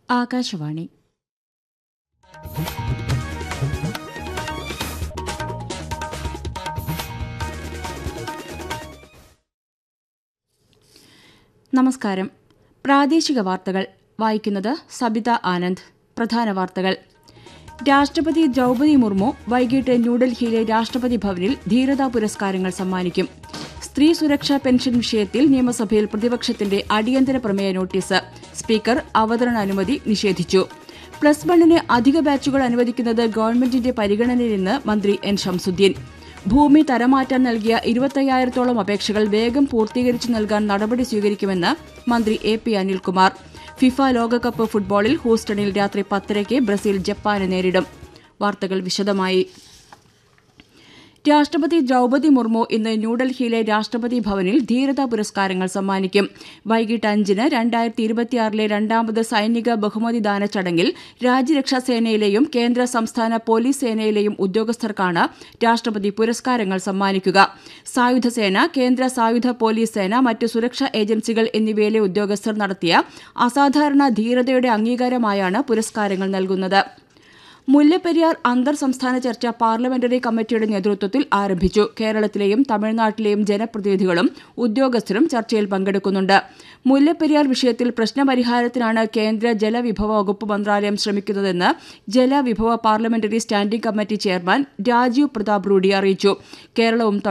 ആകാശവാണി നമസ്കാരം പ്രാദേശിക വാർത്തകൾ വായിക്കുന്നത് സബിത ആനന്ദ് പ്രധാന വാർത്തകൾ രാഷ്ട്രപതി ദ്രൗപദി മുർമു വൈകിട്ട് ന്യൂഡൽഹിയിലെ രാഷ്ട്രപതി ഭവനിൽ ധീരതാ പുരസ്കാരങ്ങൾ സമ്മാനിക്കും സ്ത്രീ സുരക്ഷാ പെൻഷൻ വിഷയത്തിൽ നിയമസഭയിൽ പ്രതിപക്ഷത്തിന്റെ അടിയന്തര പ്രമേയ നോട്ടീസ് സ്പീക്കർ അവതരണാനുമതി നിഷേധിച്ചു പ്ലസ് വണ്ണിന് അധിക ബാച്ചുകൾ അനുവദിക്കുന്നത് ഗവൺമെന്റിന്റെ പരിഗണനയിലെന്ന് മന്ത്രി എൻ ഷംസുദ്ദീൻ ഭൂമി തരമാറ്റാൻ നൽകിയ ഇരുപത്തയ്യായിരത്തോളം അപേക്ഷകൾ വേഗം പൂർത്തീകരിച്ചു നൽകാൻ നടപടി സ്വീകരിക്കുമെന്ന് മന്ത്രി എ പി അനിൽകുമാർ ഫിഫ ലോകകപ്പ് ഫുട്ബോളിൽ ഹൂസ്റ്റണിൽ രാത്രി പത്തരയ്ക്ക് ബ്രസീൽ ജപ്പാനെ നേരിടും വാർത്തകൾ വിശദമായി രാഷ്ട്രപതി ദ്രൌപദി മുർമു ഇന്ന് ന്യൂഡൽഹിയിലെ രാഷ്ട്രപതി ഭവനിൽ ധീരതാ പുരസ്കാരങ്ങൾ സമ്മാനിക്കും വൈകിട്ട് അഞ്ചിന് രണ്ടായിരത്തി ഇരുപത്തിയാറിലെ രണ്ടാമത് സൈനിക ബഹുമതിദാന ചടങ്ങിൽ രാജ്യരക്ഷാ സേനയിലെയും കേന്ദ്ര സംസ്ഥാന പോലീസ് സേനയിലെയും ഉദ്യോഗസ്ഥർക്കാണ് രാഷ്ട്രപതി പുരസ്കാരങ്ങൾ സമ്മാനിക്കുക സായുധ സേന കേന്ദ്ര സായുധ പോലീസ് സേന മറ്റ് സുരക്ഷാ ഏജൻസികൾ എന്നിവയിലെ ഉദ്യോഗസ്ഥർ നടത്തിയ അസാധാരണ ധീരതയുടെ അംഗീകാരമായാണ് പുരസ്കാരങ്ങൾ നൽകുന്നത് മുല്ലപ്പെരിയാർ അന്തർ സംസ്ഥാന ചർച്ച പാർലമെന്ററി കമ്മിറ്റിയുടെ നേതൃത്വത്തിൽ ആരംഭിച്ചു കേരളത്തിലെയും തമിഴ്നാട്ടിലെയും ജനപ്രതിനിധികളും ഉദ്യോഗസ്ഥരും ചർച്ചയിൽ പങ്കെടുക്കുന്നുണ്ട് മുല്ലപ്പെരിയാർ വിഷയത്തിൽ പ്രശ്നപരിഹാരത്തിനാണ് കേന്ദ്ര ജലവിഭവ വകുപ്പ് മന്ത്രാലയം ശ്രമിക്കുന്നതെന്ന് ജലവിഭവ parliamentary standing committee chairman Rajiv Pratap Rudy അറിയിച്ചു കേരളവും